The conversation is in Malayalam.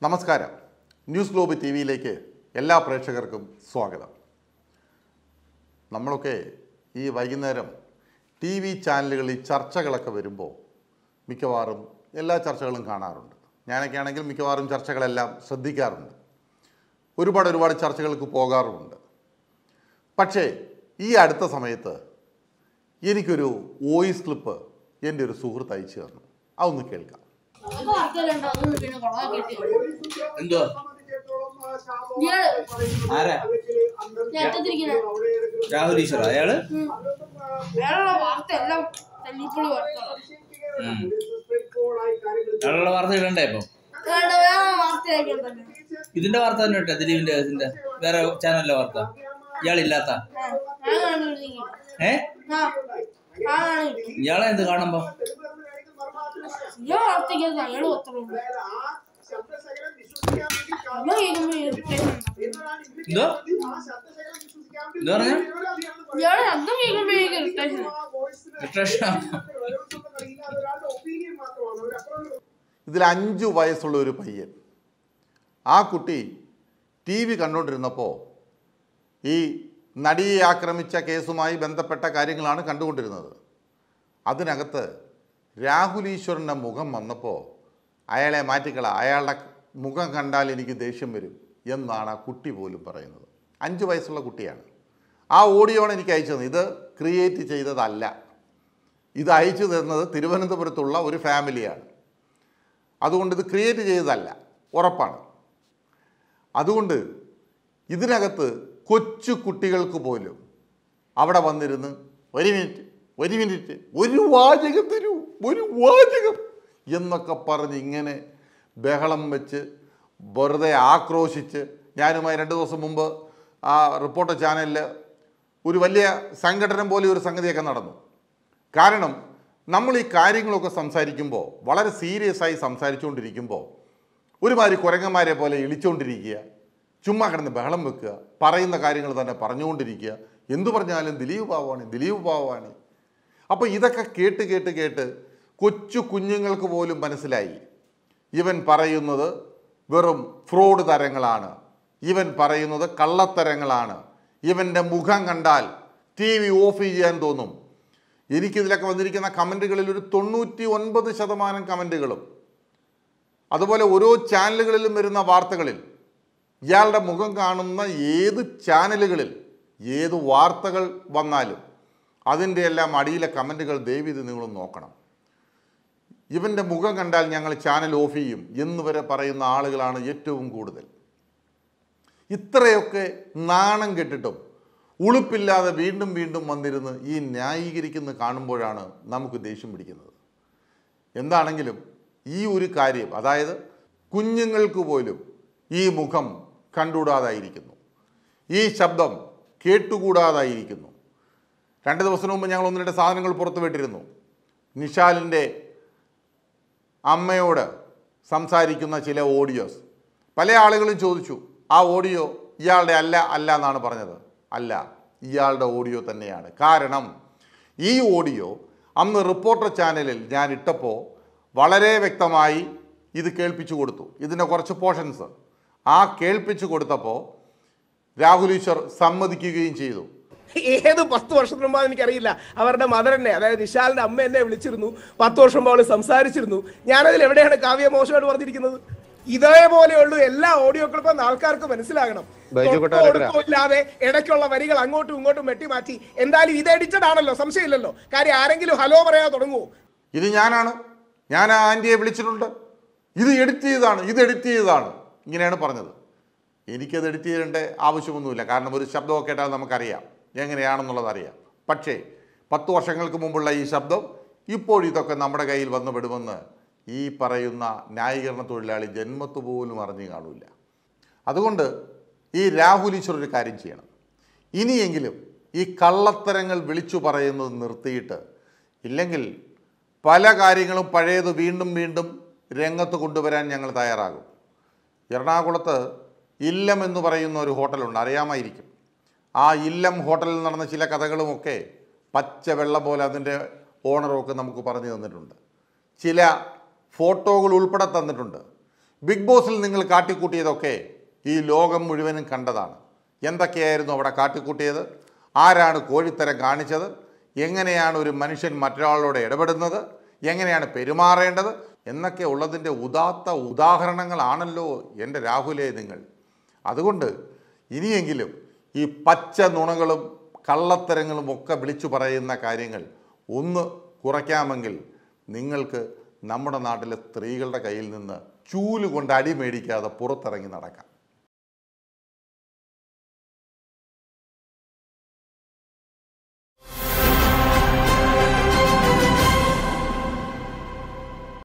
നമസ്കാരം ന്യൂസ് ഗ്ലോബ് ടി വിയിലേക്ക് എല്ലാ പ്രേക്ഷകർക്കും സ്വാഗതം നമ്മളൊക്കെ ഈ വൈകുന്നേരം ടി വി ചാനലുകളിൽ ചർച്ചകളൊക്കെ വരുമ്പോൾ മിക്കവാറും എല്ലാ ചർച്ചകളും കാണാറുണ്ട് ഞാനൊക്കെ ആണെങ്കിൽ മിക്കവാറും ചർച്ചകളെല്ലാം ശ്രദ്ധിക്കാറുണ്ട് ഒരുപാട് ഒരുപാട് ചർച്ചകൾക്ക് പോകാറുമുണ്ട് പക്ഷേ ഈ അടുത്ത സമയത്ത് എനിക്കൊരു വോയിസ് ക്ലിപ്പ് എൻ്റെ ഒരു സുഹൃത്ത് അയച്ചു തന്നു അതൊന്ന് കേൾക്കാം നമുക്ക് വാർത്തയിലുണ്ടോ അതൊന്നും പിന്നെ കൊളവാക്കിയിട്ട് എന്തുവാ ഇയാള് ആരാ ചേട്ടത്തിരിക്കുന്ന രാഹുൽ ഈശ്വർ അയാള് അയാളുള്ള വാർത്ത എല്ലാം തല്ലിപ്പൊളി വാർത്തകളാണ് ഉം. അയാളുള്ള വാർത്ത ഇടണ്ടേ ഇപ്പൊ വേണ്ട വേറെ വാർത്തയായിരിക്കും തന്നെ ഇതിന്റെ വാർത്ത തന്നെ ഇട്ടെ ദിലീപിന്റെ ഇതിന്റെ വേറെ ചാനലിലെ വാർത്ത ഇയാളില്ലാത്ത ആ, ഞാൻ കണ്ടിരിക്കുന്നു ഏ ആ ആ കാണിക്കും ഇയാളെ എന്ത് കാണുമ്പോ ഇയാൾ വാർത്തയ്ക്കകത്ത് അയാൾ പത്രമുള്ളൂ നമ്മൾ കേൾക്കുമ്പോൾ ഇറിറ്റേഷൻ എന്തോ എന്താ പറഞ്ഞ ഇയാള് ശബ്ദം കേൾക്കുമ്പോഴേക്കും ഇറിറ്റേഷൻ ഇതിൽ അഞ്ച് വയസ്സുള്ള ഒരു പയ്യൻ ആ കുട്ടി ടി വി കണ്ടുകൊണ്ടിരുന്നപ്പോൾ ഈ നടിയെ ആക്രമിച്ച കേസുമായി ബന്ധപ്പെട്ട കാര്യങ്ങളാണ് കണ്ടുകൊണ്ടിരുന്നത് അതിനകത്ത് രാഹുൽ ഈശ്വറിൻ്റെ മുഖം വന്നപ്പോൾ അയാളെ മാറ്റിക്കള അയാളുടെ മുഖം കണ്ടാൽ എനിക്ക് ദേഷ്യം വരും എന്നാണ് ആ കുട്ടി പോലും പറയുന്നത് അഞ്ച് വയസ്സുള്ള കുട്ടിയാണ് ആ ഓഡിയോ ആണ് എനിക്ക് അയച്ചത് ഇത് ക്രിയേറ്റ് ചെയ്തതല്ല ഇത് അയച്ചു തരുന്നത് തിരുവനന്തപുരത്തുള്ള ഒരു ഫാമിലിയാണ് അതുകൊണ്ട് ഇത് ക്രിയേറ്റ് ചെയ്തതല്ല ഉറപ്പാണ് അതുകൊണ്ട് ഇതിനകത്ത് കൊച്ചു കുട്ടികൾക്ക് പോലും അവിടെ വന്നിരുന്ന് ഒരു മിനിറ്റ് ഒരു മിനിറ്റ് ഒരു വാചകം തരൂ ഒരു വാചകം എന്നൊക്കെ പറഞ്ഞ് ഇങ്ങനെ ബഹളം വെച്ച് വെറുതെ ആക്രോശിച്ച് ഞാനുമായി രണ്ട് ദിവസം മുമ്പ് ആ റിപ്പോർട്ടർ ചാനലിൽ ഒരു വലിയ സംഘടന പോലെ ഒരു സംഗതിയൊക്കെ നടന്നു കാരണം നമ്മൾ ഈ കാര്യങ്ങളൊക്കെ സംസാരിക്കുമ്പോൾ വളരെ സീരിയസ് ആയി സംസാരിച്ചുകൊണ്ടിരിക്കുമ്പോൾ ഒരുമാതിരി കുരങ്ങന്മാരെ പോലെ ഇളിച്ചുകൊണ്ടിരിക്കുക ചുമ്മാ കിടന്ന് ബഹളം വെക്കുക പറയുന്ന കാര്യങ്ങൾ തന്നെ പറഞ്ഞുകൊണ്ടിരിക്കുക എന്തു പറഞ്ഞാലും ദിലീപ് ബാബുവാണ് ദിലീപ് ബാബുവാണ് അപ്പോൾ ഇതൊക്കെ കേട്ട് കേട്ട് കേട്ട് കൊച്ചു കുഞ്ഞുങ്ങൾക്ക് പോലും മനസ്സിലായി ഇവൻ പറയുന്നത് വെറും ഫ്രോഡ് തരങ്ങളാണ് ഇവൻ പറയുന്നത് കള്ളത്തരങ്ങളാണ് ഇവൻ്റെ മുഖം കണ്ടാൽ ടി വി ഓഫ് ചെയ്യാൻ തോന്നും എനിക്കിതിലൊക്കെ വന്നിരിക്കുന്ന കമൻറ്റുകളിൽ ഒരു തൊണ്ണൂറ്റി ഒൻപത് ശതമാനം കമൻറ്റുകളും അതുപോലെ ഓരോ ചാനലുകളിലും വരുന്ന വാർത്തകളിൽ ഇയാളുടെ മുഖം കാണുന്ന ഏത് ചാനലുകളിൽ ഏത് വാർത്തകൾ വന്നാലും അതിൻ്റെ എല്ലാം അടിയിലെ കമൻറ്റുകൾ ദയവീത് നിങ്ങൾ നോക്കണം ഇവൻ്റെ മുഖം കണ്ടാൽ ഞങ്ങൾ ചാനൽ ഓഫ് ചെയ്യും എന്ന് വരെ പറയുന്ന ആളുകളാണ് ഏറ്റവും കൂടുതൽ ഇത്രയൊക്കെ നാണം കെട്ടിട്ടും ഉളുപ്പില്ലാതെ വീണ്ടും വീണ്ടും വന്നിരുന്ന് ഈ ന്യായീകരിക്കുന്ന കാണുമ്പോഴാണ് നമുക്ക് ദേഷ്യം പിടിക്കുന്നത് എന്താണെങ്കിലും ഈ ഒരു കാര്യം അതായത് കുഞ്ഞുങ്ങൾക്ക് പോലും ഈ മുഖം കണ്ടുകൂടാതായിരിക്കുന്നു ഈ ശബ്ദം കേട്ടുകൂടാതായിരിക്കുന്നു രണ്ട് ദിവസം മുമ്പ് ഞങ്ങൾ ഒന്ന് രണ്ട് സാധനങ്ങൾ പുറത്തു വിട്ടിരുന്നു നിഷാലിൻ്റെ അമ്മയോട് സംസാരിക്കുന്ന ചില ഓഡിയോസ് പല ആളുകളും ചോദിച്ചു ആ ഓഡിയോ ഇയാളുടെ അല്ല അല്ല എന്നാണ് പറഞ്ഞത് അല്ല ഇയാളുടെ ഓഡിയോ തന്നെയാണ് കാരണം ഈ ഓഡിയോ അന്ന് റിപ്പോർട്ടർ ചാനലിൽ ഞാൻ ഇട്ടപ്പോൾ വളരെ വ്യക്തമായി ഇത് കേൾപ്പിച്ചു കൊടുത്തു ഇതിൻ്റെ കുറച്ച് പോർഷൻസ് ആ കേൾപ്പിച്ചു കൊടുത്തപ്പോൾ രാഹുൽ ഈശ്വർ സമ്മതിക്കുകയും ചെയ്തു ഏത് പത്ത് വർഷത്തിന് മുമ്പ് എനിക്കറിയില്ല അവരുടെ മദർ എന്നെ അതായത് നിശാലിന്റെ അമ്മ എന്നെ വിളിച്ചിരുന്നു പത്ത് വർഷം മുമ്പ് അവള് സംസാരിച്ചിരുന്നു ഞാനതിൽ എവിടെയാണ് കാവ്യ മോശമായിട്ട് പറഞ്ഞിരിക്കുന്നത് ഇതേപോലെയുള്ള എല്ലാ ഓഡിയോ ക്ലിപ്പും ആൾക്കാർക്ക് മനസ്സിലാകണം തൊട്ടോ ഒടുക്കോ ഇല്ലാതെ ഇടയ്ക്കുള്ള വരികൾ അങ്ങോട്ടും ഇങ്ങോട്ടും വെട്ടി മാറ്റി എന്തായാലും ഇത് എഡിറ്റഡ് ആണല്ലോ സംശയമില്ലല്ലോ കാര്യം ആരെങ്കിലും ഹലോ പറയാതെ തുടങ്ങുമോ ഇത് ഞാനാണ് ഞാൻ ആ ആൻറ്റിയെ വിളിച്ചിട്ടുണ്ട് ഇത് എഡിറ്റ് ചെയ്തതാണ് ഇത് എഡിറ്റ് ചെയ്തതാണ് ഇങ്ങനെയാണ് പറഞ്ഞത് എനിക്കത് എഡിറ്റ് ചെയ്യേണ്ട ആവശ്യമൊന്നുമില്ല കാരണം ഒരു ശബ്ദമൊക്കെ കേട്ടാൽ നമുക്കറിയാം എങ്ങനെയാണെന്നുള്ളത് അറിയാം പക്ഷേ പത്ത് വർഷങ്ങൾക്ക് മുമ്പുള്ള ഈ ശബ്ദം ഇപ്പോൾ ഇതൊക്കെ നമ്മുടെ കയ്യിൽ വന്നു വിടുമെന്ന് ഈ പറയുന്ന ന്യായീകരണ തൊഴിലാളി ജന്മത്ത് പോലും അറിഞ്ഞു കാണില്ല അതുകൊണ്ട് ഈ രാഹുൽ ഈശ്വർ ഒരു കാര്യം ചെയ്യണം ഇനിയെങ്കിലും ഈ കള്ളത്തരങ്ങൾ വിളിച്ചു പറയുന്നത് നിർത്തിയിട്ട് ഇല്ലെങ്കിൽ പല കാര്യങ്ങളും പഴയത് വീണ്ടും വീണ്ടും രംഗത്ത് കൊണ്ടുവരാൻ ഞങ്ങൾ തയ്യാറാകും എറണാകുളത്ത് ഇല്ലം എന്ന് പറയുന്ന ഒരു ഹോട്ടലുണ്ട് അറിയാമായിരിക്കും ആ ഇല്ലം ഹോട്ടലിൽ നടന്ന ചില കഥകളുമൊക്കെ പച്ച വെള്ളം പോലെ അതിൻ്റെ ഓണറൊക്കെ നമുക്ക് പറഞ്ഞു തന്നിട്ടുണ്ട് ചില ഫോട്ടോകൾ ഉൾപ്പെടെ തന്നിട്ടുണ്ട് ബിഗ് ബോസിൽ നിങ്ങൾ കാട്ടിക്കൂട്ടിയതൊക്കെ ഈ ലോകം മുഴുവനും കണ്ടതാണ് എന്തൊക്കെയായിരുന്നു അവിടെ കാട്ടിക്കൂട്ടിയത് ആരാണ് കോഴിത്തരം കാണിച്ചത് എങ്ങനെയാണ് ഒരു മനുഷ്യൻ മറ്റൊരാളോട് ഇടപെടുന്നത് എങ്ങനെയാണ് പെരുമാറേണ്ടത് എന്നൊക്കെ ഉള്ളതിൻ്റെ ഉദാത്ത ഉദാഹരണങ്ങളാണല്ലോ എൻ്റെ രാഹുലേ നിങ്ങൾ അതുകൊണ്ട് ഇനിയെങ്കിലും ഈ പച്ച നുണകളും കള്ളത്തരങ്ങളും ഒക്കെ വിളിച്ചു പറയുന്ന കാര്യങ്ങൾ ഒന്ന് കുറയ്ക്കാമെങ്കിൽ നിങ്ങൾക്ക് നമ്മുടെ നാട്ടിലെ സ്ത്രീകളുടെ കയ്യിൽ നിന്ന് ചൂല് കൊണ്ട് അടി മേടിക്കാതെ പുറത്തിറങ്ങി നടക്കാം